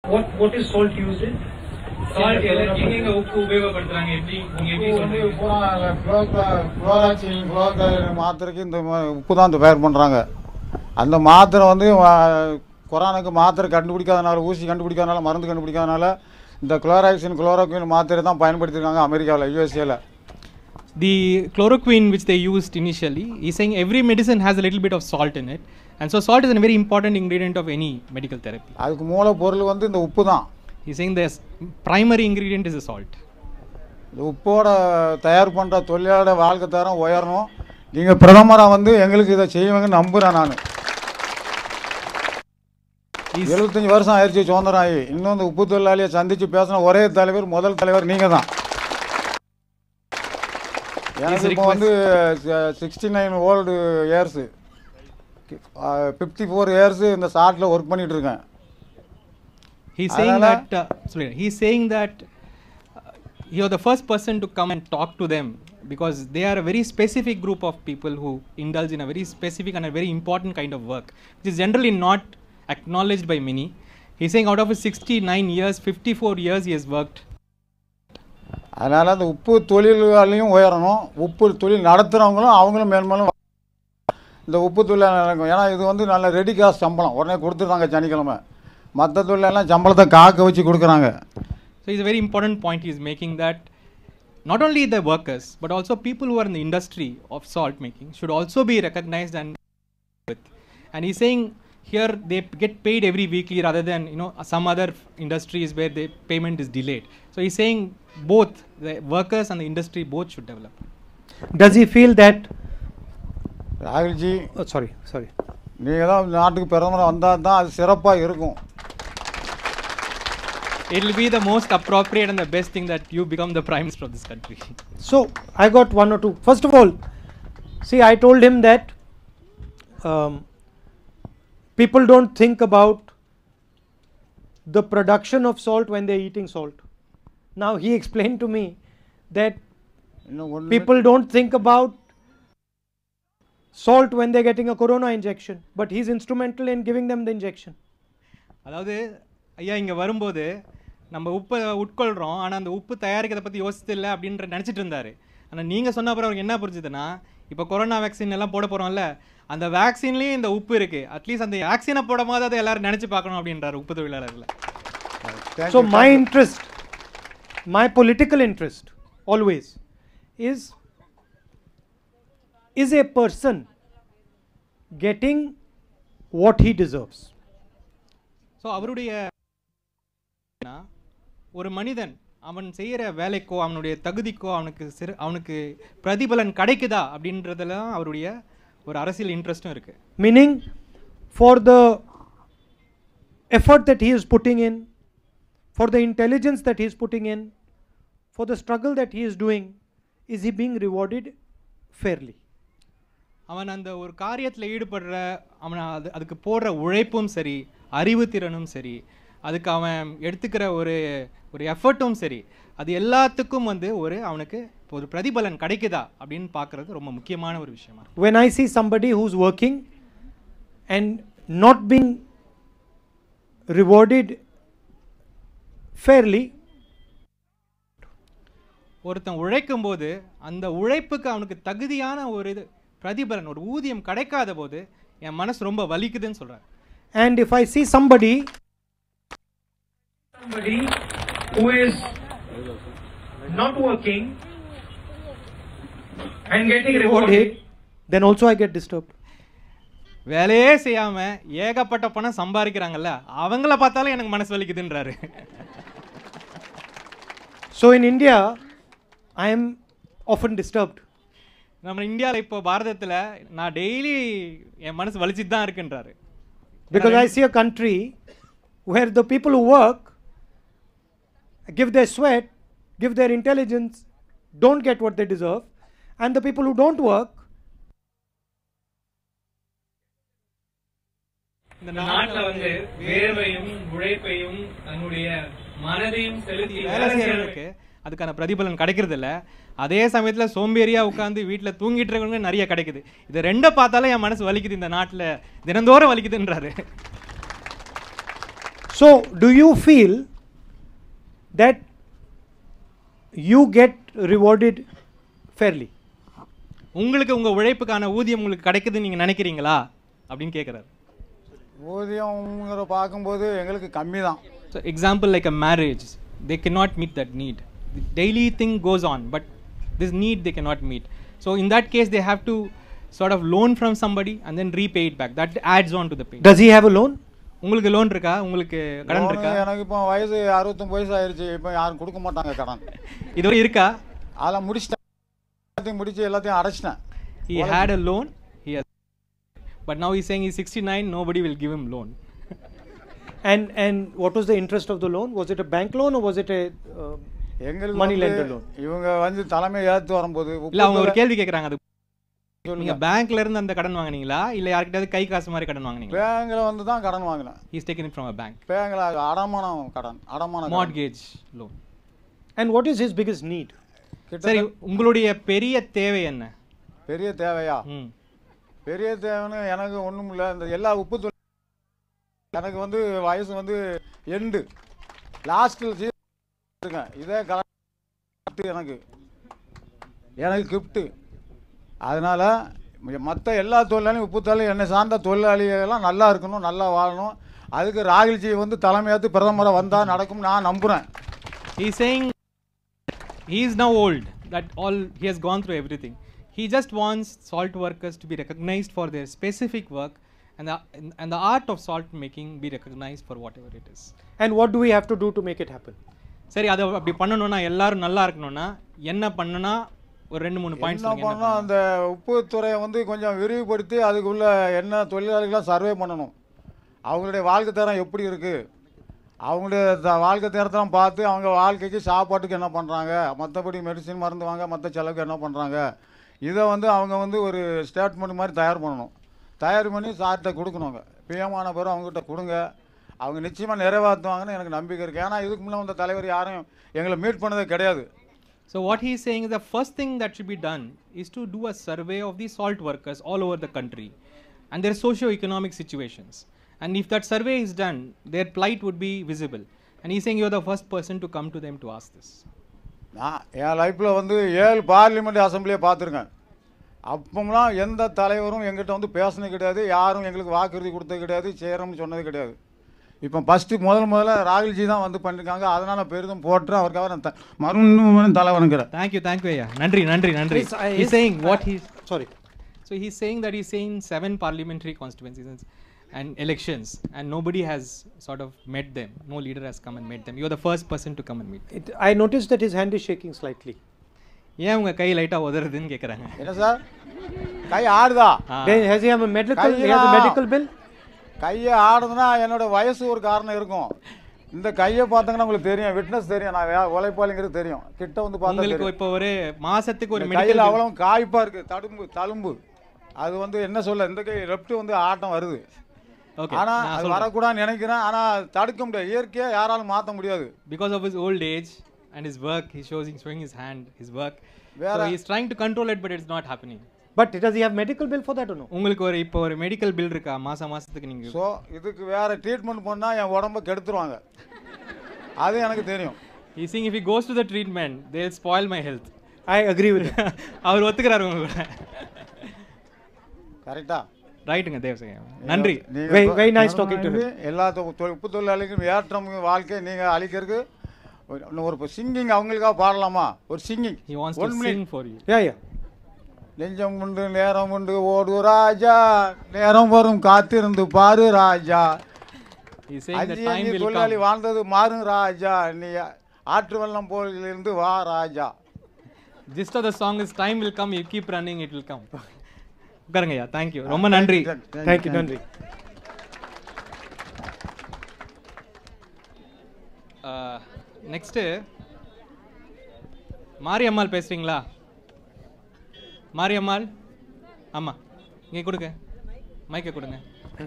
What what is salt used in? Salt எல்லாம் எங்கெங்க உப்பு உபயோகப்படுத்துறாங்க எப்படி நீங்க எப்படி சொல்றீங்க குளோராக்சின் குளோரைடு மாத்திரைக்கு இந்த மா- உப்பு தான் தயார் பண்ணுறாங்க அந்த மாத்திரை வந்து வா- கொரோனாக்கு மாத்திரை கண்டுபிடிக்காதனால ஊசி கண்டுபிடிக்காதனால மருந்து கண்டுபிடிக்காதனால இந்த குளோராக்சின் குளோரோக்வின் மாத்திரை தான் பயன்படுத்தியிருக்காங்க அமெரிக்காவில் யூஎஸ்ஏல the chloroquine which they used initially he's saying every medicine has a little bit of salt in it and so salt is a very important ingredient of any medical therapy அதுக்கு மூலப்பொருள் வந்து இந்த உப்பு தான் he's saying the s- primary ingredient is the salt இந்த உப்போட தயார் பண்ணுற தொழிலாளர் வாழ்க்கை தரம் உயரணும் நீங்கள் பிரதமராக வந்து எங்களுக்கு இதை செய்வீங்கன்னு நம்புகிறேன் நான் He's- எழுபத்தஞ்சி வருஷம் ஆயிடுச்சு சுதந்திரம் ஆகி இன்னும் இந்த உப்பு தொழிலாளியை சந்தித்து பேசின ஒரே தலைவர் முதல் தலைவர் நீங்கள் தான் எனக்கு இப்போ வந்து sixty nine old years fifty four years இந்த ஷார்ட்டில் ஒர்க் பண்ணிட்டு இருக்கேன் he's saying அதனால- that uh, sorry he's saying that uh, you're the first person to come and talk to them because they are a very specific group of people who indulge in a very specific and a very important kind of work which is generally not acknowledged by many he's saying out of his 69 years 54 years he has worked அதனால் அந்த உப்பு தொழிலாளியும் உயரணும் உப்பு தொழில் நடத்துகிறவங்களும் அவங்களும் மேல்மேலும் இந்த உப்பு தொழில் நடக்கும் ஏன்னா இது வந்து நல்ல ரெடி காசு சம்பளம் உடனே கொடுத்துட்றாங்க சனிக்கிழமை மற்ற தொழிலெல்லாம் சம்பளத்தை காக்க வச்சு கொடுக்குறாங்க So it's a very important point he's making that not only the workers but also people who are in the industry of salt making should also be recognized and with. And he's saying here they get paid every weekly rather than you know some other industries where the payment is delayed. So he's saying both the workers and the industry both should develop. Does he feel that? ராகுல்ஜி Oh, sorry, sorry. நீங்கள் தான் நாட்டுக்கு பிரதமராக வந்தால் தான் அது சிறப்பாக இருக்கும் It will be the most appropriate and the best thing that you become the prime minister of this country. So I got one or two. First of all, see, I told him that um, people don't think about the production of salt when they're eating salt. Now he explained to me that இன்னும் ஒன்று people don't think about salt when they're getting a corona injection, but he's instrumental in giving them the injection. அதாவது ஐயா இங்கே வரும்போது நம்ம உப்பை உட்கொள்கிறோம் ஆனால் அந்த உப்பு தயாரிக்கிறத பற்றி யோசித்தில்லை அப்படின்ற நினச்சிட்டு இருந்தார் ஆனால் நீங்கள் சொன்ன அப்புறம் அவருக்கு என்ன புரிஞ்சுதுன்னா இப்போ கொரோனா வேக்சின் எல்லாம் போட போகிறோம்ல அந்த வேக்சின்லேயும் இந்த உப்பு இருக்குது அட்லீஸ்ட் அந்த வேக்சினை போடும் போது அதை எல்லாரும் நினச்சி பார்க்கணும் அப்படின்றார் உப்பு தொழிலாளர்களை So my interest, my political interest, always, is is a person getting what he deserves. So அவருடைய ஒரு மனிதன் அவன் செய்கிற வேலைக்கோ அவனுடைய தகுதிக்கோ அவனுக்கு சிறு அவனுக்கு பிரதிபலன் கிடைக்குதா அப்படின்றதுல தான் அவருடைய ஒரு அரசியல் இன்ட்ரெஸ்ட்டும் இருக்குது Meaning, for the effort that he is putting in, for the intelligence that he is putting in, for the struggle that he is doing, is he being rewarded fairly? அவன் அந்த ஒரு காரியத்தில் ஈடுபடுற அவன் அது அதுக்கு போடுற உழைப்பும் சரி அறிவுத்திறனும் சரி அதுக்கு அவன் எடுத்துக்கிற ஒரு ஒரு எஃபர்ட்டும் சரி அது எல்லாத்துக்கும் வந்து ஒரு அவனுக்கு ஒரு பிரதிபலன் கிடைக்குதா அப்படின்னு பார்க்குறது ரொம்ப முக்கியமான ஒரு விஷயமா இருக்கு when I see somebody who's working and not being rewarded fairly, ஒருத்தன் உழைக்கும் போது அந்த உழைப்புக்கு அவனுக்கு தகுதியான ஒரு இது பிரதிபலன் ஒரு ஊதியம் கிடைக்காத போது என் மனசு ரொம்ப வலிக்குதுன்னு சொல்றாரு and if I see somebody Somebody who is not working and getting rewarded. rewarded, then also I get disturbed. வேலையே செய்யாம ஏகப்பட்ட பணம் சம்பாதிக்கிறாங்கல்ல அவங்கள பார்த்தாலும் எனக்கு மனசு வலிக்குதுன்றாரு So in India, I am often disturbed நம்ம இந்தியாவில் இப்போ பாரதத்தில் நான் டெய்லி என் மனசு வலிச்சிட்டு தான் இருக்குன்றாரு because I see a country where the people who work give their sweat, give their intelligence, don't get what they deserve, and the people who don't work இந்த இந்த நாட்டுல வந்து வேர்வையும் உழைப்பையும் தன்னுடைய மனதையும் செலுத்தி வேலை செய்யறவங்களுக்கு அதுக்கான பிரதிபலன் கிடைக்கிறது இல்ல அதே சமயத்துல சோம்பேறியா உட்காந்து வீட்டுல தூங்கிட்டு இருக்கவங்க நிறைய கிடைக்குது இது ரெண்டை பார்த்தாலே என் மனசு வலிக்குது இந்த நாட்டுல தினந்தோறும் வலிக்குதுன்றாரு So, do you feel that you get rewarded fairly? உங்களுக்கு உங்க உழைப்புக்கான ஊதியம் உங்களுக்கு கிடைக்குதுன்னு நீங்க நினைக்கிறீங்களா அப்படின்னு கேட்குறாரு ஊதியம்ங்கிற பார்க்கும்போது எங்களுக்கு கம்மி தான் So example like a marriage, they cannot meet that need. The daily thing goes on, but this need they cannot meet. So in that case, they have to sort of loan from somebody and then repay it back. That adds on to the pain. Does he have a loan? உங்களுக்கு loan இருக்கா உங்களுக்கு கடன் loan இருக்கா எனக்கு இப்போ வயசு அறுபத்தொம்பது வயசு ஆயிருச்சு இப்போ யாரும் கொடுக்க மாட்டாங்க கடன் இது இருக்கா அதெல்லாம் முடிச்சிட்டேன் எல்லாத்தையும் முடிச்சு எல்லாத்தையும் அடைச்சிட்டேன் he had a loan he has but now he's saying he's 69 nobody will give him loan And and what was the interest of the loan? Was it a bank loan or was it a uh, எங்களுக்கு money வந்து lender loan? இவங்க வந்து தலைமை ஏற்று வரும்போது இல்ல அவங்க ஒரு உப்பு கேள்வி கேக்குறாங்க அது சொல்லுங்க. நீங்க பேங்க்ல இருந்து அந்த கடன் வாங்குனீங்களா இல்ல யார்கிட்டயாவது கை காசு மாதிரி கடன் வாங்குனீங்களா பேங்க்ல வந்து தான் கடன் வாங்கினேன் he's taken it from a bank பேங்க்ல அடமானம் கடன் அடமான கடன். mortgage loan and what is his biggest need? சரி கிட்டத்தட்ட உங்களுடைய பெரிய தேவை என்ன பெரிய தேவையா ம் பெரிய தேவைன்னு எனக்கு ஒன்றும் இல்லை இந்த எல்லா உப்பு தொழில் எனக்கு வந்து வயசு வந்து எண்டு லாஸ்ட்டில் இருக்கேன் இதே கலெக்ட் எனக்கு எனக்கு கிஃப்ட்டு அதனால் மற்ற எல்லா தொழிலாளியும் உப்பு தொழிலும் என்னை சார்ந்த தொழிலாளிகள்லாம் நல்லா இருக்கணும் நல்லா வாழணும் அதுக்கு ராகுல்ஜி வந்து தலைமையேற்று பிரதமராக வந்தால் நடக்கும் நான் நம்புகிறேன் He's saying he is now old, that all he has gone through everything. He just wants salt workers to be recognized for their specific work and the, and the art of salt making be recognized for whatever it is. And what do we have to do to make it happen? சரி அதை அப்படி பண்ணணும்னா எல்லாரும் நல்லா இருக்கணும்னா என்ன பண்ணனா ஒரு ரெண்டு மூணு பாயிண்ட்ஸ் என்ன பண்ணணும் அந்த உப்புத்துறையை வந்து கொஞ்சம் விரிவுபடுத்தி அதுக்குள்ள என்ன தொழிலாளிகளாம் சர்வே பண்ணணும் அவங்களுடைய வாழ்க்கை தரம் எப்படி இருக்குது அவங்களுடைய த- வாழ்க்கை தரத்தெல்லாம் பார்த்து அவங்க வாழ்க்கைக்கு சாப்பாட்டுக்கு என்ன பண்ணுறாங்க மற்றபடி மெடிசின் மருந்து வாங்க மற்ற செலவுக்கு என்ன பண்ணுறாங்க இதை வந்து அவங்க வந்து ஒரு ஸ்டேட்மெண்ட் மாதிரி தயார் பண்ணணும் தயார் பண்ணி சார்கிட்ட கொடுக்கணுங்க பிஎமான பிறகு அவங்ககிட்ட கொடுங்க அவங்க நிச்சயமாக நிறைவேற்றுவாங்கன்னு எனக்கு நம்பிக்கை இருக்குது ஏன்னா இதுக்கு முன்னே வந்த தலைவர் யாரும் எங்களை மீட் பண்ணதே கிடையாது So what he is saying is the first thing that should be done is to do a survey of the salt workers all over the country and their socio-economic situations. And if that survey is done, their plight would be visible. And he's saying you're the first person to come to them to ask this. நான் என் லைஃப்பில் வந்து ஏழு parliament அசம்பிளியை பார்த்துருக்கேன் அப்போம்லாம் எந்த தலைவரும் எங்கிட்ட வந்து பேசினது கிடையாது யாரும் எங்களுக்கு வாக்குறுதி கொடுத்தது கிடையாது செய்கிறோம்னு சொன்னது கிடையாது இப்போ ஃபஸ்ட்டு முதல் முதல்ல ராகுல்ஜி தான் வந்து பண்ணியிருக்காங்க அதனால் பெரிதும் போட்டு அவருக்காக நான் த- மறுபடியும் தலை வணங்குறேன் Thank you, thank you, yeah. Nandri, Nandri, Nandri. Yes, I- he's yes, saying what I- he's Sorry. so he's saying that he's saying seven parliamentary constituencies and- and elections, and nobody has sort of met them. No leader has come and met them. You're the first person to come and meet. them. It, I noticed that his hand is shaking slightly. ஏன் உங்க கை லைட்டா உதறதுன்னு கேக்குறாங்க என்ன sir கை ஆடுதா ஆ. Then has he have a medical? He has a Kaya- medical bill. கையை ஆடுதுன்னா என்னோட வயசு ஒரு காரணம் இருக்கும் இந்த கையை பார்த்தீங்கன்னா உங்களுக்கு தெரியும் விட்னஸ் தெரியும் நான் வே- உழைப்பாளிங்கிறது தெரியும் கிட்ட வந்து பார்த்தா உங்களுக்கு தெரியும் இப்போ ஒரு மாசத்துக்கு ஒரு இந்த மெடிக்கல் கையில் அவ்வளவு காய்ப்பா இருக்கு தடும்பு தழும்பு அது வந்து என்ன சொல்ல இந்த கை லெஃப்ட் வந்து ஆட்டம் வருது ஓகே ஆனா அது வரக்கூடாதுன்னு நினைக்கிறேன் ஆனா தடுக்க முடியாது இயற்கையா யாராலும் மாத்த முடியாது because of his old age and his work he's showing showing his hand his work so Vera- he's trying to control it but it's not happening But does he have medical bill for that or no? உங்களுக்கு ஒரு இப்போ ஒரு medical bill இருக்கா மாசம் மாசத்துக்கு நீங்க so இதுக்கு வேற ட்ரீட்மெண்ட் பண்ணா என் உடம்ப கெடுத்துருவாங்க அது எனக்கு தெரியும் he's saying if he goes to the treatment they'll spoil my health I agree with him. அவர் ஒத்துக்கிறாரு உங்க கூட கரெக்டா ரைட்டுங்க தேவசங்க நன்றி நீங்க Very- இப்ப- very nice talking to him. எல்லா தொ- தொ- உப்பு தொழிலாளிக்கும் ஏற்றம் வாழ்க்கை நீங்க அழிக்கிறதுக்கு ஒரு- இன்னும் ஒரு சிங்கிங் அவங்களுக்காக பாடலாமா ஒரு singing he wants one to minute sing for you Yeah, yeah. நெஞ்சம் உண்டு நேரம் உண்டு ஓடு ராஜா நேரம் வரும் காத்திருந்து பாரு ராஜா he's saying the அஞ்சு time அஞ்சு will தொழிலாளி come வாழ்ந்தது மாறும் ராஜா நீ ஆற்று வெள்ளம் போலிருந்து வா ராஜா gist of the song is time will come you keep running it will come உட்காருங்கய்யா தேங்க்யூ ரொம்ப நன்றி Thank you, Nandri. Next Mariyammal பேசுறீங்களா மாரியம்மாள் ஆமாம் இங்கே கொடுங்க மைக்கை கொடுங்க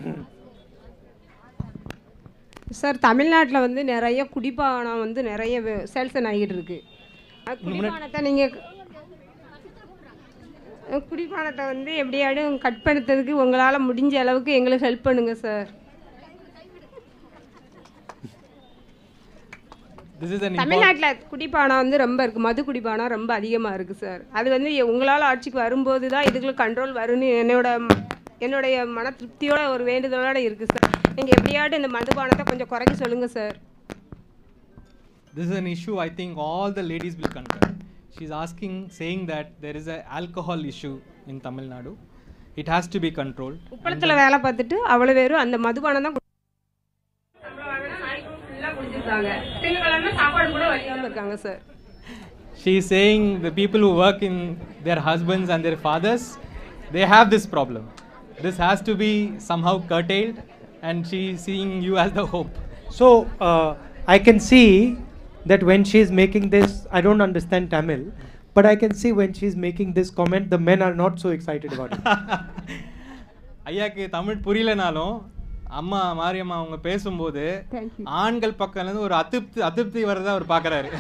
சார் தமிழ்நாட்டில் வந்து நிறைய குடிப்பானம் வந்து நிறைய சேல்சன் ஆகிட்டு இருக்கு அஹ் குடிப்பானத்தை நீங்கள் குடிப்பானத்தை வந்து எப்படியாடும் கட் பண்ணுறதுக்கு உங்களால் முடிஞ்ச அளவுக்கு எங்களுக்கு ஹெல்ப் பண்ணுங்க sir This is an important. தமிழ்நாட்டில் குடிப்பானம் வந்து ரொம்ப இருக்குது மது குடிப்பானம் ரொம்ப அதிகமாக இருக்குது சார் அது வந்து உங்களால் ஆட்சிக்கு வரும்போது தான் இதுக்குள்ள கண்ட்ரோல் வரும்னு என்னோட என்னுடைய மன திருப்தியோட ஒரு வேண்டுதலோட இருக்குது சார் நீங்கள் எப்படியாட்டும் இந்த மதுபானத்தை கொஞ்சம் குறைக்க சொல்லுங்கள் sir This is an issue I think all the ladies will concur. She's asking, saying that there is a alcohol issue in Tamil Nadu. It has to be controlled. உப்பளத்தில் வேலை பார்த்துட்டு அவ்வளோ பேரும் அந்த மதுபானம் தான் சாப்பாடு கூட வழியாமல் இருக்காங்க sir She is saying the people who work in their husbands and their fathers, they have this problem. This has to be somehow curtailed, and she is seeing you as the hope. So uh, I can see that when she is making this, I don't understand Tamil, but I can see when she is making this comment, the men are not so excited about it. ஐயாக்கு தமிழ் புரியலனாலும் அம்மா மாரியம்மா அவங்க பேசும்போது Thank you. ஆண்கள் பக்கம்ல இருந்து ஒரு அதிருப்தி அதிருப்தி வரதா அவர் பார்க்கறாரு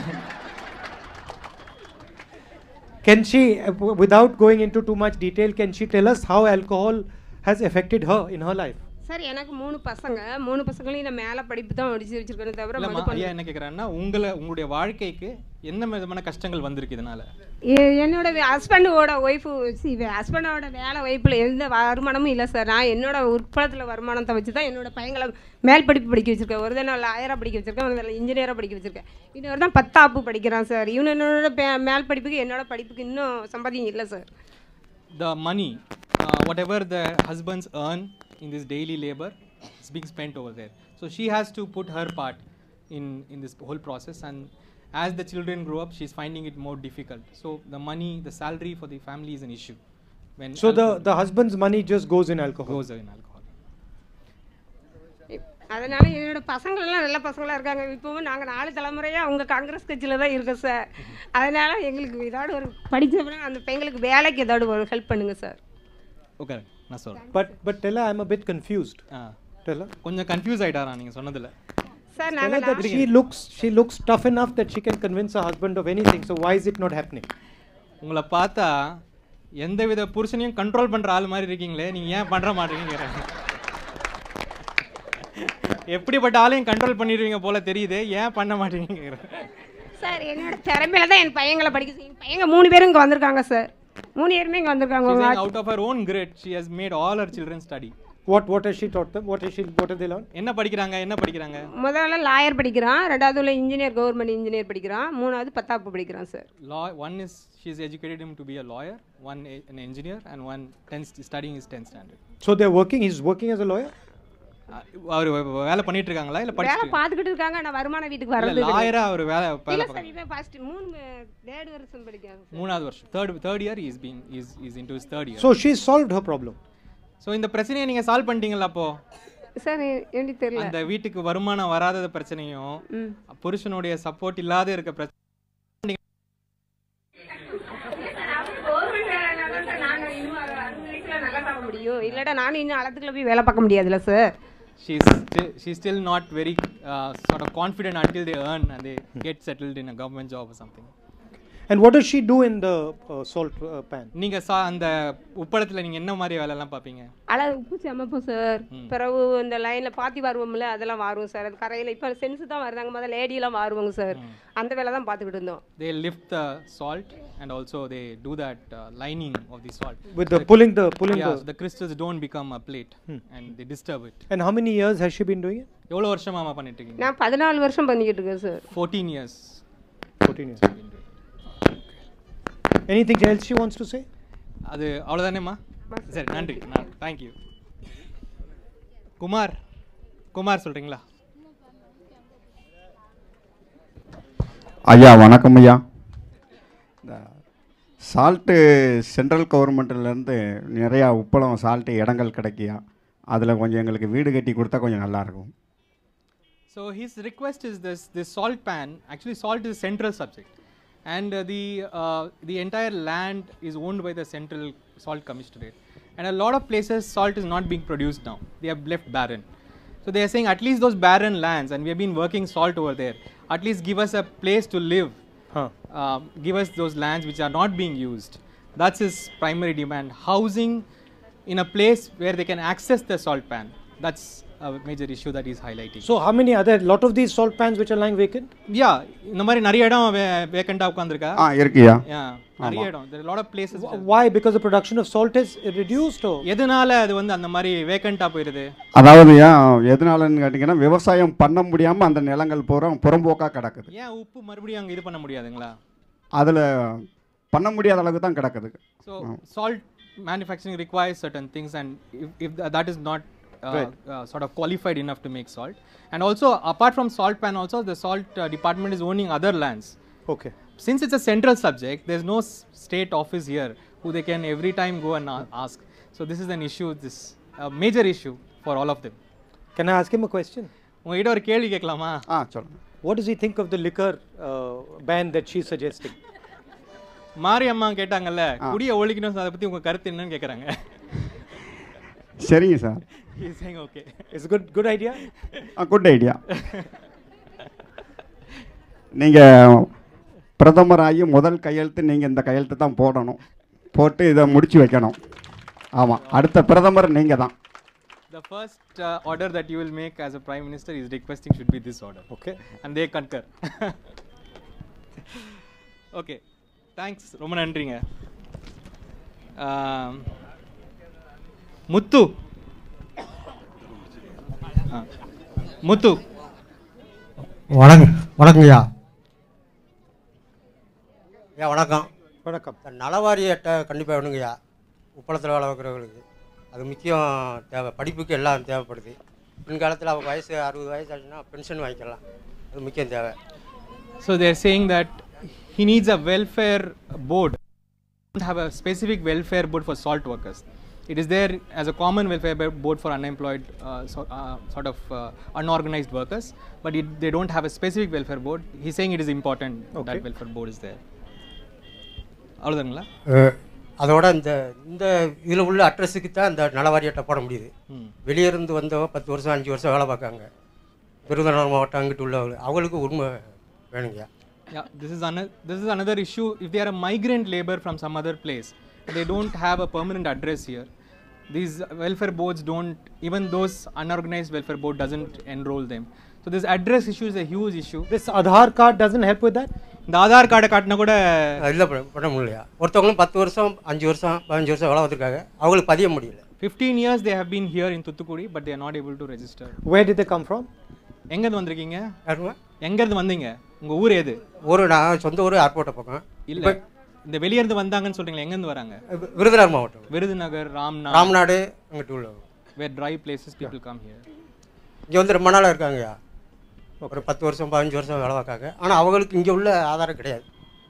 Can she, uh, w- without going into too much detail, can she tell us how alcohol has affected her in her life? Sir எனக்கு மூணு பசங்க மூணு பசங்களையும் நான் மேலே படிப்பு தான் முடிச்சு வச்சிருக்கேன் தவிர இல்லம்மா மதுபானம் ஐயா என்ன கேக்குறாருன்னா உங்களை உங்களுடைய வாழ்க்கைக்கு என்ன விதமான கஷ்டங்கள் வந்திருக்கு இதனால எ- என்னோட ஹஸ்பண்டோட ஒய்ஃபு சி ஹஸ்பண்டோட வேலை ஒய்ஃபில் எந்த வருமானமும் இல்லை சார் நான் என்னோட உட்பளத்தில் வருமானத்தை வச்சு தான் என்னோட பையங்களை மேல் படிப்பு படிக்க வச்சிருக்கேன் ஒரு தான் லாயராக படிக்க வச்சிருக்கேன் ஒரு இன்ஜினியராக படிக்க வச்சிருக்கேன் இன்னொரு தான் பத்தாப்பு படிக்கிறான் சார் இவனு என்னோட பே- மேல் படிப்புக்கு என்னோட படிப்புக்கு இன்னும் சம்பாதியம் இல்லை sir the money, uh, whatever the husbands earn in this daily labor, is being spent over there. So she has to put her part in in this whole process, and as the children grow up, she's finding it more difficult. So the money, the salary for the family is an issue. When So the, alcohol the husband's money just goes in alcohol. goes in alcohol. அதனால என்னோட பசங்கள்லாம் நல்ல பசங்களாக இருக்காங்க இப்போவும் நாங்கள் நாலு தலைமுறையாக அவங்க காங்கிரஸ் கட்சியில் தான் இருக்கோம் சார் அதனால எங்களுக்கு ஏதாவது ஒரு படித்தவங்க அந்த பையங்களுக்கு வேலைக்கு ஏதாவது ஒரு ஹெல்ப் பண்ணுங்க சார் Okay, நான் சொல்றேன் But but Tella, I'm a bit confused. ஆ Tella. கொஞ்சம் கன்ஃபியூஸ் ஆயிட்டாரா நீங்க சொன்னதுல சார் Tella நாங்கள் that she looks she looks tough enough that she can convince her husband of anything. So why is it not happening? உங்களை பார்த்தா எந்த வித புருஷனையும் கண்ட்ரோல் பண்ற ஆள் மாதிரி இருக்கீங்களே நீங்க ஏன் பண்ற மாட்டீங்க எப்படிப்பட்ட ஆளையும் கண்ட்ரோல் பண்ணிடுவீங்க போல தெரியுது ஏன் பண்ண மாட்டீங்க சார் என்னோட திறமையில தான் என் பையங்களை படிக்க செய்யும் பையங்க மூணு பேரும் இங்கே வந்திருக்காங்க சார் மூணு பேருமே இங்கே வந்திருக்காங்க உங்க ஆட்சி- out of her own great she has made all her children study What what has she taught them? What is she what have they learned? என்ன படிக்கிறாங்க என்ன படிக்கிறாங்க முதல்ல லாயர் படிக்கிறான் ரெண்டாவது உள்ள இன்ஜினியர் கவர்மெண்ட் இன்ஜினியர் படிக்கிறான் மூணாவது பத்தாப்பு படிக்கிறான் sir law one is she has educated him to be a lawyer one a, an engineer and one 10th studying his 10th standard So they're working, he's working as a lawyer? அஹ் அவர் வே- வேலை பண்ணிட்டு இருக்காங்களா இல்ல வேலை படிச்சுட்டு பார்த்துக்கிட்டு இருக்காங்க நான் வருமான வீட்டுக்கு இல்ல வரது லாயரா அவர் வேலை இல்லை வேலை சார் இவன் ஃபர்ஸ்ட் மூணு தேர்ட் வருஷம் படிக்கிறாங்க சார் மூணாவது வருஷம் third third year is being is is into his third year So she's solved her problem. So இந்த பிரச்சனையை நீங்க சால்வ் பண்ணிட்டீங்களா அப்போ சார் எனக்கு தெரியல அந்த வீட்டுக்கு வருமானம் வராதத பிரச்சனையும் ம் புருஷனுடைய சப்போர்ட் இல்லாத இருக்க பிரச்சனை முடியும் இல்லடா நானும் இன்னும் அளத்துக்குள்ள போய் வேலை பார்க்க முடியாதுல்ல sir she's still, she's still not very uh, sort of confident until they earn and they get settled in a government job or something And what does she do in the uh, salt uh, pan? நீங்க சா அந்த உப்பளத்துல நீங்க என்ன மாதிரி வேலை எல்லாம் பாப்பீங்க அளவு உப்பு சமைப்போம் சார் பிறகு இந்த லைனில் பாத்தி வருவோம்ல அதெல்லாம் வாருவோம் சார் அது கரையில் இப்போ சென்ஸ் தான் வருதாங்க முதல்ல லேடியெல்லாம் வாருவாங்க சார் அந்த வேலை தான் பார்த்துக்கிட்டு இருந்தோம் they lift the salt and also they do that uh, lining of the salt With the pulling the pulling yeah, the so the crystals don't become a plate and they disturb it and how many years has she been doing it? எவ்வளவு வருஷமாமா பண்ணிட்டு இருக்கீங்க நான் பதினாலு வருஷம் பண்ணிக்கிட்டு இருக்கேன் sir 14 years 14 years. Anything else she wants to say? அது அவ்வளோதானேம்மா சரி நன்றி தேங்க்யூ குமார் குமார் சொல்றீங்களா ஐயா வணக்கம் ஐயா இந்த சால்ட்டு சென்ட்ரல் கவர்மெண்ட்லேருந்து நிறையா உப்பளம் சால்ட்டு இடங்கள் கிடைக்கியா அதில் கொஞ்சம் எங்களுக்கு வீடு கட்டி கொடுத்தா கொஞ்சம் நல்லாயிருக்கும் So his request is this: this salt pan. Actually, salt is a central subject, and uh, the uh, the entire land is owned by the Central Salt Commissionerate. And a lot of places, salt is not being produced now. They have left barren. So they are saying at least those barren lands, and we have been working salt over there. At least give us a place to live. Huh. Uh, give us those lands which are not being used. That's his primary demand. Housing in a place where they can access the salt pan. That's a major issue that he's highlighting. So how many are there? Lot of these salt pans which are lying vacant. yeah, இந்த மாதிரி நிறைய இடம் வேக்கண்டாக உட்காந்துருக்கா ஆ இருக்குயா yeah நிறைய இடம் there are a lot of places which are- Why? Because the production of salt is reduced. Or எதனால அது வந்து அந்த மாதிரி வேக்கண்டாக போயிடுது அதாவது ஏன் எதனாலன்னு கேட்டிங்கன்னா விவசாயம் பண்ண முடியாமல் அந்த நிலங்கள் பூரா புறம்போக்காக கிடக்குது ஏன் உப்பு மறுபடியும் அங்கே இது பண்ண முடியாதுங்களா அதில் பண்ண முடியாத அளவுக்கு தான் கிடக்குது So salt manufacturing requires certain things, and if, if tha- that is not uh, uh, sort of qualified enough to make salt, and also apart from salt pan, also the salt uh, department is owning other lands. okay. Since it's a central subject, there's no s- state office here who they can every time go and a- ask. So this is an issue, this a major issue for all of them. Can I ask him a question? உங்ககிட்ட ஒரு கேள்வி கேட்கலாமா ஆ சொல்லுங்கள் What does he think of the liquor uh, ban that she's suggesting? Mariamma கேட்டாங்கல்ல குடியை ஒழிக்கணும் அதை பத்தி உங்க கருத்து என்னன்னு கேக்குறாங்க சரிங்க sir He's saying okay. It's a good good idea. Good idea நீங்கள் பிரதமராகி முதல் கையெழுத்து நீங்கள் இந்த கையெழுத்து தான் போடணும் போட்டு இதை முடிச்சு வைக்கணும் ஆமாம் அடுத்த பிரதமர் நீங்கள் தான் The first uh, order that you will make as a prime minister is requesting should be this order. Okay. And they concur. okay. Thanks. ரொம்ப நன்றிங்க Um, முத்து ஆ. முத்து வணக்கம் வணக்கங்கய்யா ஐயா வணக்கம் வணக்கம் இந்த நலவாரிய அட்டை கண்டிப்பாக வேணுங்கய்யா உப்பளத்தில் வேலை வைக்கிறவங்களுக்கு அது முக்கியம் தேவை படிப்புக்கு எல்லாம் தேவைப்படுது பின்காலத்தில் அவங்க வயசு அறுபது வயசு ஆச்சுன்னா பென்ஷன் வாங்கிக்கலாம் அது முக்கியம் தேவை So they are saying that he needs a welfare board. Don't have a specific welfare board for salt workers. It is there as a common welfare bo- board for unemployed, uh, so, uh, sort of uh, unorganized workers, but it, they don't have a specific welfare board. He's saying it is important that welfare board is there. அவ்வளோதாங்களா அஹ், அதோட இந்த இந்த இதில் உள்ள அட்ரஸுக்கு தான் இந்த நலவாரிய அட்டை போட முடியுது வெளியே இருந்து வந்தவங்க பத்து வருஷம் அஞ்சு வருஷம் வேலை பார்க்காங்க விருதுநகர் மாவட்டம் அங்கிட்டு உள்ளவங்க அவங்களுக்கு உரிமை வேணுங்கய்யா Yeah, this is another this is another issue. If they are a migrant labor from some other place, they don't have a permanent address here. These welfare boards don't even those unorganized welfare board doesn't enroll them. So this address issue is a huge issue. This Aadhaar card doesn't help with that. இந்த ஆதார் கார்டை காட்டினா கூட இல்லை பண்ண முடியலையா ஒருத்தவங்களும் பத்து வருஷம் அஞ்சு வருஷம் பதினஞ்சு வருஷம் வேலை பார்த்துருக்காங்க அவங்களுக்கு பதிய முடியல 15 years they have been here in Thuthukudi, but they are not able to register. Where did they come from? எங்கேருந்து வந்திருக்கீங்க யாருங்க எங்கேருந்து வந்தீங்க உங்க ஊர் எது ஒரு நான் சொந்த ஊர் ஏர்போர்ட்டை பக்கம் இல்ல இந்த வெளிய இருந்து வந்தாங்கன்னு சொல்றீங்களா எங்கேருந்து வராங்க வி- விருதுநகர் மாவட்டம் விருதுநகர் ராம்நாத் ராம்நாடு அங்கிட்டு உள்ள where dry places people come here. இங்கே வந்து ரொம்ப நாளாக இருக்காங்கய்யா ஒரு பத்து வருஷம் பதினஞ்சு வருஷம் வேலை பார்க்காங்க ஆனால் அவங்களுக்கு இங்கே உள்ள ஆதாரம் கிடையாது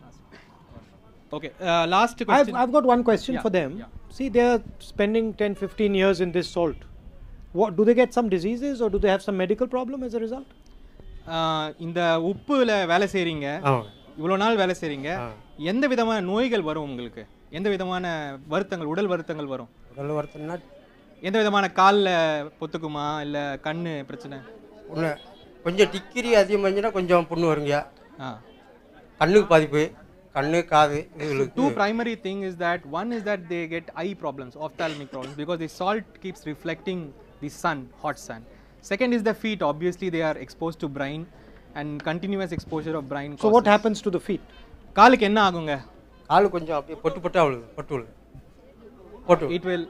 Okay, uh, last I've, question. I've got one question Yeah, for them. yeah. See, they're spending 10, 15 years in this salt. What do they get some diseases or do they have some medical problem as a result? ஆஹ் இந்த உப்புல வேலை செய்றீங்க ஆமாங்க இவ்வளோ நாள் வேலை செய்றீங்க ஆ. எந்த விதமான நோய்கள் வரும் உங்களுக்கு எந்த விதமான வருத்தங்கள் உடல் வருத்தங்கள் வரும் உடல் வருத்தம்னா எந்த விதமான காலில் பொத்துக்குமா இல்லை கண்ணு பிரச்சனை ஒன்று கொஞ்சம் டிக்கிரி அதிகமாச்சுன்னா கொஞ்சம் புண்ணு வருங்கய்யா ஆ கண்ணுக்கு பாதிப்பு கண்ணு காது இதுகளுக்கு two primary thing is that one is that they get eye problems ophthalmic problems because the salt keeps reflecting the sun hot sun second is the feet obviously they are exposed to brine and continuous exposure of brine So, what causes- happens to the feet? காலுக்கு என்ன ஆகுங்க காலு கொஞ்சம் அப்படியே பொட்டு பொட்டா விழுது பொட்டு விழுது பொட்டு it will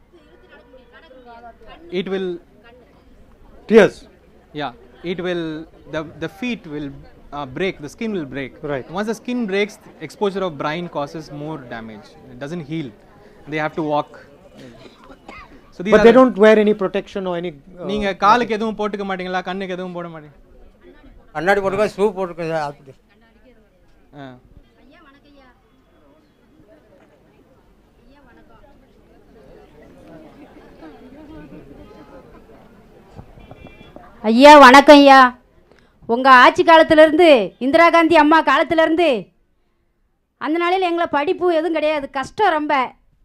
it will Tears. yeah it will the the feet will uh, break the skin will break Right. once the skin breaks exposure of brine causes more damage it doesn't heal they have to walk so these But are they the- don't wear any protection or any. Uh, நீங்க காலுக்கு எதுவும் போட்டுக்க மாட்டீங்களா கண்ணுக்கு எதுவும் போட மாட்டீங்க கண்ணாடி போட்டுக்கா ஷூ போட்டுருக்கேன் அப்படி ஆ. ஐயா வணக்கம் ஐயா உங்கள் ஆட்சி காலத்திலேருந்து இந்திரா காந்தி அம்மா காலத்திலேருந்து அந்த நாளையில் எங்களை படிப்பு எதுவும் கிடையாது கஷ்டம் ரொம்ப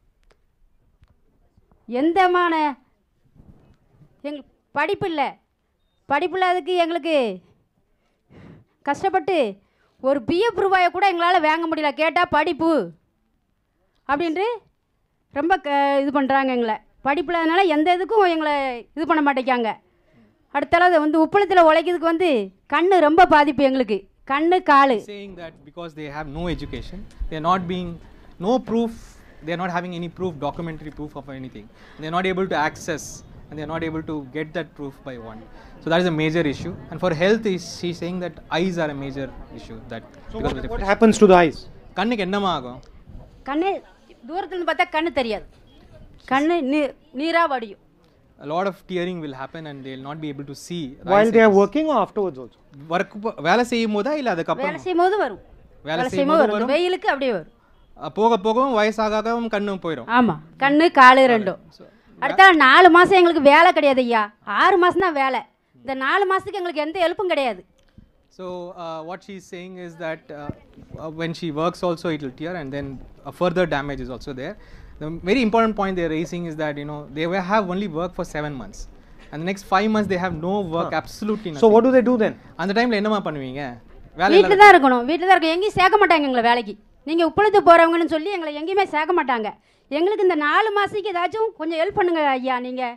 எந்தமான எங்கள் படிப்பு இல்லை படிப்பு இல்லாததுக்கு எங்களுக்கு கஷ்டப்பட்டு ஒரு பிஎஃப் ரூபாயை கூட எங்களால் வாங்க முடியல கேட்டால் படிப்பு அப்படின்ட்டு ரொம்ப க இது பண்ணுறாங்க எங்களை படிப்பு இல்லாதனால எந்த இதுக்கும் எங்களை இது பண்ண மாட்டேங்காங்க அடுத்தால அது வந்து உப்பளத்தில் உழைக்கிறதுக்கு வந்து கண்ணு ரொம்ப பாதிப்பு எங்களுக்கு கண்ணு காலு saying that because they have no education, they are not being no proof, they are not having any proof, documentary proof of anything. They are not able to access and they are not able to get that proof by one. So that is a major issue. And for health, is she's saying that eyes are a major issue. That So because of what, the what reflection. happens to the eyes? கண்ணுக்கு என்னமா ஆகும் கண்ணு தூரத்துலேருந்து பார்த்தா கண்ணு தெரியாது கண்ணு நீ நீராக வடியும் a lot of tearing will happen and they will not be able to see While they are working or afterwards also? Work வேலை செய்யும் போதா இல்லை அதுக்கப்புறம் வேலை செய்யும் போது வரும் வேலை வேலை செய்யும் செய்யும் போது போது வரும் வரும். வெயிலுக்கு அப்படியே வரும் அஹ் போக போகவும் வயசாகவும் கண்ணும் போயிடும் ஆமாம் கண்ணு காலு ரெண்டும் அடுத்த நாலு மாதம் எங்களுக்கு வேலை கிடையாது ஐயா ஆறு மாதம் தான் வேலை இந்த நாலு மாதத்துக்கு எங்களுக்கு எந்த ஹெல்ப்பும் கிடையாது So uh, what she's saying is that uh, uh, when she works also it will tear and then a further damage is also there. The very important point they're raising is that you know they will have only work for seven months and the next five months they have no work absolutely nothing. So what do they do then? அந்த டைம்ல என்னமா பண்ணுவீங்க வேலை வீட்டில் இல்லாத- தான் இருக்கணும் வீட்டில் தான் இருக்கணும் எங்கேயும் சேர்க்க மாட்டாங்க எங்களை வேலைக்கு நீங்கள் உப்பளத்து போகிறவங்கன்னு சொல்லி எங்களை எங்கேயுமே சேர்க்க மாட்டாங்க எங்களுக்கு இந்த நாலு மாதத்துக்கு ஏதாச்சும் கொஞ்சம் ஹெல்ப் பண்ணுங்க ஐயா நீங்கள்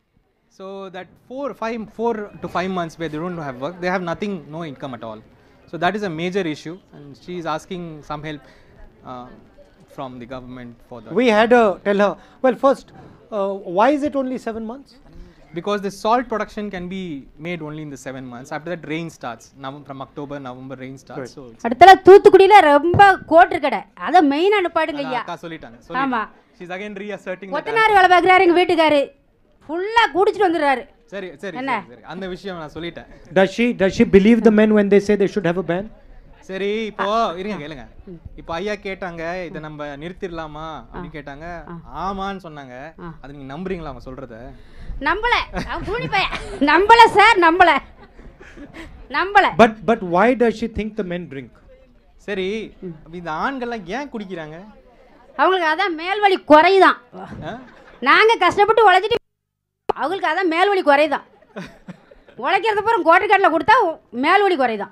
So that four, five, four to five months where they don't have work, they have nothing, no income at all. So that is a major issue, and she is asking some help uh, from the government for that. We had a tell her. Well, first, uh, why is it only seven months? because the salt production can be made only in the seven months. After that, rain starts. Now from October, November, rain starts. So it's- அடுத்தால தூத்துக்குடியில் ரொம்ப கோட்டு கடை அதை மெயினாக அனுப்பாடுங்க அதான் ஐயா அக்கா சொல்லிட்டாங்க ஆமா. சொல்லிட்டாங்க. She's again reasserting that. கொத்தனார் வேலை பார்க்குறாரு எங்கள் வீட்டுக்காரு ஃபுல்லாக குடிச்சிட்டு வந்துடுறாரு சரி சரி என்ன? சரி, சரி அந்த விஷயம் நான் சொல்லிட்டேன் Does she does she believe the men when they say they should have a ban? சரி இப்போ இருங்க கேளுங்க இப்போ ஐயா கேட்டாங்க இதை நம்ம நிறுத்திடலாமா அப்படின்னு கேட்டாங்க ஆமான்னு சொன்னாங்க அது நீங்க நம்புறீங்களா அவங்க சொல்றத நம்பல அவன் கூலி பையன் நம்பல சார் நம்பல நம்பல But but why does she think the men drink? சரி அப்ப இந்த ஆண்கள்லாம் ஏன் குடிக்கிறாங்க அவங்களுக்கு அதான் மேல்வழி குறையுதான் ஆ? நாங்கள் கஷ்டப்பட்டு உழைச்சிட்டு அவங்களுக்கு அதான் மேல்வழி குறையுதான் உழைக்கிறத பூரா கோட்டைக்காட்டில் கொடுத்தா மேல்வழி குறையுதான்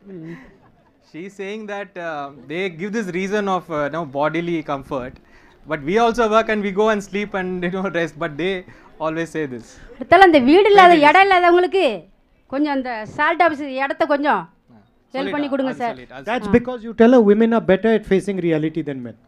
She's saying that uh, they give this reason of uh, no bodily comfort, but we also work and we go and sleep and you know rest. But they always say this. அடுத்தால அந்த வீடு இல்லாத இடம் இல்லாதவங்களுக்கு கொஞ்சம் அந்த salt office இடத்த கொஞ்சம் ஹெல்ப் பண்ணி கொடுங்க sir That's because you tell her women are better at facing reality than men.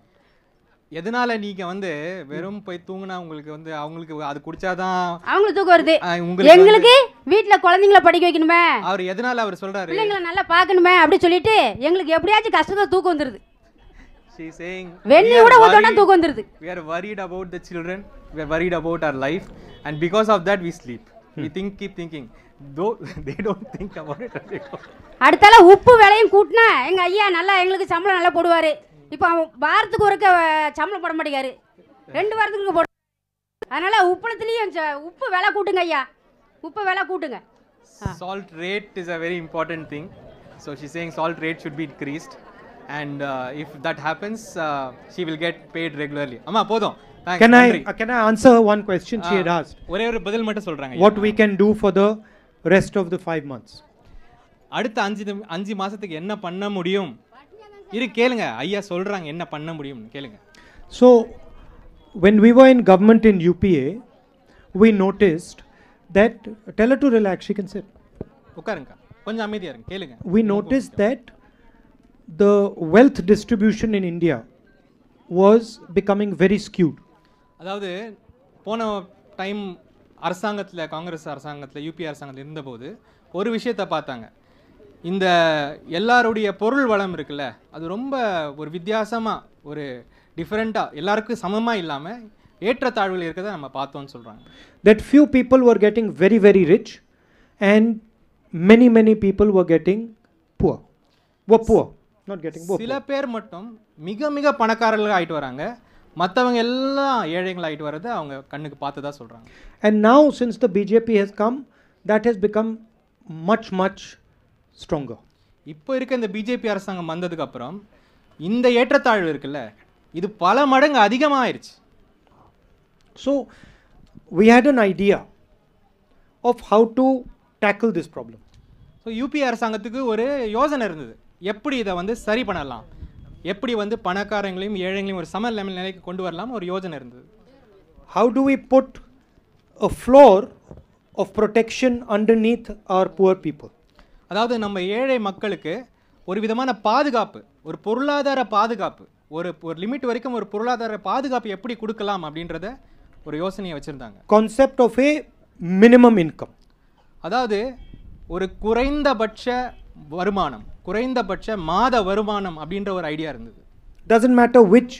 எதனால நீங்க வந்து வெறும் போய் தூங்குனா உங்களுக்கு வந்து அவங்களுக்கு அது குடிச்சாதான் அவங்களுக்கு தூக்கம் வருது ஆ, உங்களுக்கு எங்களுக்கு வீட்டில் குழந்தைங்கள படிக்க வைக்கணுமே அவர் எதனால அவர் சொல்றாரு பிள்ளைங்களை நல்லா பார்க்கணுமே அப்படி சொல்லிட்டு எங்களுக்கு எப்படியாச்சும் கஷ்டத்தை தூக்கம் வந்துருது She's saying வெந்நி we are கூட ஊத்தோன்னா worried- தூக்கம் வந்துருது We are worried about the children. We are worried about our life, and because of that, we sleep. We think, keep thinking. Though they don't think about it. at all. அடுத்தால உப்பு விலையும் கூட்டினா எங்க ஐயா நல்லா எங்களுக்கு சம்பளம் நல்லா போடுவாரு இப்போ அவன் வாரத்துக்கு ஒருக்க அஹ், சம்பளம் போட மாட்டேங்காரு ரெண்டு வாரத்துக்கு போட அதனால உப்புளத்துலேயும் உப்பு விலை கூட்டுங்க ஐயா உப்பு விலை கூட்டுங்க Salt rate is a very important thing. So she's saying salt rate should be increased, and uh, if that happens, uh, she will get paid regularly. அம்மா போதும். Thanks. Can I நன்றி. uh, can I answer one question she had ah, asked? ஒரே ஒரு பதில் மட்டும் சொல்றாங்க What we can do for the rest of the five months? அடுத்த அஞ்சு நிமி- அஞ்சு மாசத்துக்கு என்ன பண்ண முடியும் இரு கேளுங்க ஐயா சொல்றாங்க என்ன பண்ண முடியும் கேளுங்க So, when we were in government in UPA, we noticed that tell her to relax. She can sit. உட்காருங்க கொஞ்சம் அமைதியா இருங்க கேளுங்க We noticed that the wealth distribution in India was becoming very skewed. அதாவது போன டைம் அரசாங்கத்தில் காங்கிரஸ் அரசாங்கத்தில் UP அரசாங்கத்தில் இருந்தபோது ஒரு விஷயத்தை பார்த்தாங்க இந்த எல்லாருடைய பொருள் வளம் இருக்குல்ல அது ரொம்ப ஒரு வித்தியாசமாக ஒரு டிஃப்ரெண்ட்டாக எல்லாருக்கும் சமமாக இல்லாமல் ஏற்றத்தாழ்வுகள் இருக்கிறத நம்ம பார்த்தோம்னு சொல்கிறாங்க That few people were getting very, very rich, and many, many people were getting poor. Were poor, not getting poor. சில பேர் மட்டும் மிக மிக பணக்காரர்கள் ஆயிட்டு வராங்க மற்றவங்க எல்லாம் ஏழைகள் ஆயிட்டு வர்றதை அவங்க கண்ணுக்கு பார்த்து தான் சொல்கிறாங்க And now, since the BJP has come, that has become much, much stronger. இப்போ இருக்க இந்த பிஜேபி அரசாங்கம் வந்ததுக்கு அப்புறம் இந்த ஏற்றத்தாழ்வு இருக்குல்ல இது பல மடங்கு அதிகமாயிருச்சு So, we had an idea of how to tackle this problem. So UP அரசாங்கத்துக்கு ஒரு யோசனை இருந்தது எப்படி இதை வந்து சரி பண்ணலாம் எப்படி வந்து பணக்காரங்களையும் ஏழைகளையும் ஒரு சம நிலை- நிலைக்கு கொண்டு வரலாம் ஒரு யோசனை இருந்தது How do we put a floor of protection underneath our poor people. அதாவது நம்ம ஏழை மக்களுக்கு ஒரு விதமான பாதுகாப்பு ஒரு பொருளாதார பாதுகாப்பு ஒரு ஒரு லிமிட் வரைக்கும் ஒரு பொருளாதார பாதுகாப்பு எப்படி கொடுக்கலாம் அப்படின்றத ஒரு யோசனையை வச்சுருந்தாங்க Concept of a minimum income. அதாவது ஒரு குறைந்தபட்ச வருமானம் குறைந்தபட்ச மாத வருமானம் அப்படின்ற ஒரு ஐடியா இருந்தது Doesn't matter which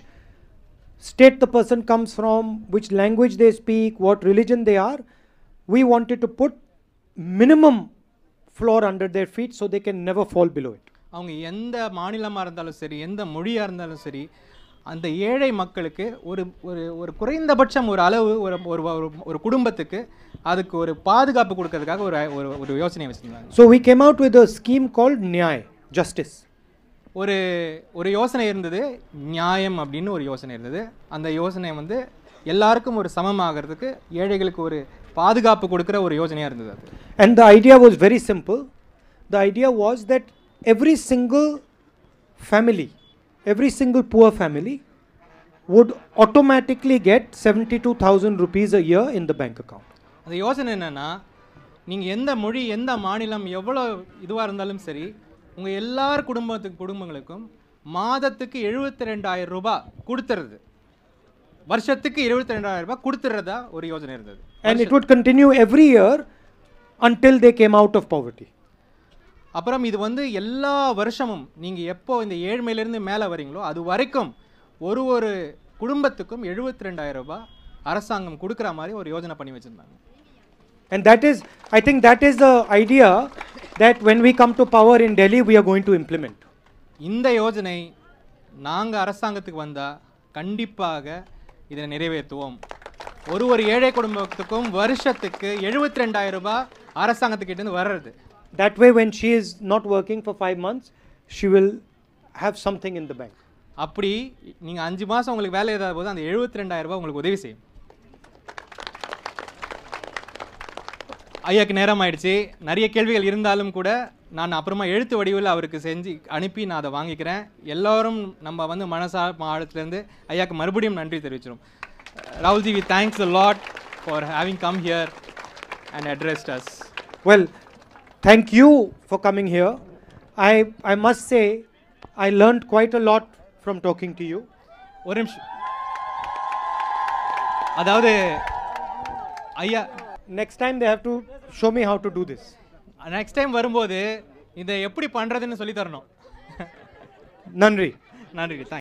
state the person comes from, which language they speak, what religion they are. We wanted to put minimum floor under their feet so they can never fall below it. அவங்க எந்த மாநிலமாக இருந்தாலும் சரி எந்த மொழியாக இருந்தாலும் சரி அந்த ஏழை மக்களுக்கு ஒரு ஒரு ஒரு குறைந்தபட்சம் ஒரு அளவு ஒரு ஒரு ஒரு- ஒரு குடும்பத்துக்கு அதுக்கு ஒரு பாதுகாப்பு கொடுக்கறதுக்காக ஒரு ஒரு ஒரு யோசனை வச்சுருந்தாங்க So we came out with a scheme called Nyay, justice. ஒரு ஒரு யோசனை இருந்தது நியாயம் அப்படின்னு ஒரு யோசனை இருந்தது அந்த யோசனை வந்து எல்லாருக்கும் ஒரு சமமாகிறதுக்கு ஏழைகளுக்கு ஒரு பாதுகாப்பு கொடுக்குற ஒரு யோசனையாக இருந்தது அது And the idea was very simple. The idea was that every single family, every single poor family would automatically get 72,000 rupees a year in the bank account. அந்த யோசனை என்னன்னா நீங்கள் எந்த மொழி எந்த மாநிலம் எவ்வளோ இதுவாக இருந்தாலும் சரி உங்கள் எல்லார் குடும்பத்துக்கு குடும்பங்களுக்கும் மாதத்துக்கு எழுபத்தி ரெண்டாயிரம் ரூபாய் கொடுத்துறது வருஷத்துக்கு எழுபத்தி ரெண்டாயிரம் ரூபாய் கொடுத்துறதா ஒரு யோசனை இருந்தது And it would continue every year until they came out of poverty. அப்புறம் இது வந்து எல்லா வருஷமும் நீங்கள் எப்போ இந்த ஏழ்மையிலேருந்து மேலே வரீங்களோ அது வரைக்கும் ஒரு ஒரு குடும்பத்துக்கும் எழுபத்தி ரெண்டாயிரம் ரூபாய் அரசாங்கம் கொடுக்குற மாதிரி ஒரு யோசனை பண்ணி வச்சுருந்தாங்க And that is, I think that is the idea that when we come to power in Delhi, we are going to implement. இந்த யோஜனை நாங்கள் அரசாங்கத்துக்கு வந்தால் கண்டிப்பாக இதை நிறைவேற்றுவோம் ஒரு ஒரு ஏழை குடும்பத்துக்கும் வருஷத்துக்கு எழுபத்தி ரெண்டாயிரம் ரூபாய் அரசாங்கத்துக்கிட்டேருந்து வர்றது That way, when she is not working for five months, she will have something in the bank. அப்படி நீங்கள் அஞ்சு மாதம் உங்களுக்கு வேலை இல்லாத போது அந்த எழுபத்தி ரெண்டாயிரம் ரூபாய் உங்களுக்கு உதவி செய்யும் ஐயாக்கு நேரம் ஆயிடுச்சு நிறைய கேள்விகள் இருந்தாலும் கூட நான் அப்புறமா எழுத்து வடிவில் அவருக்கு செஞ்சு அனுப்பி நான் அதை வாங்கிக்கிறேன் எல்லாரும் நம்ம வந்து மனசா மாநிலத்திலேருந்து ஐயாக்கு மறுபடியும் நன்றி தெரிவிச்சிடும் ராகுல்ஜி we thanks a lot for having come here and addressed as Well, thank you for coming here. I, I must say, I learned quite a lot from talking to you. ஒரு நிமிஷம் அதாவது ஐயா Next time, they have to show me how to do this. Next time வரும்போது இதை எப்படி பண்ணுறதுன்னு சொல்லி தரணும் Nandri. நன்றி தேங்க்ஸ்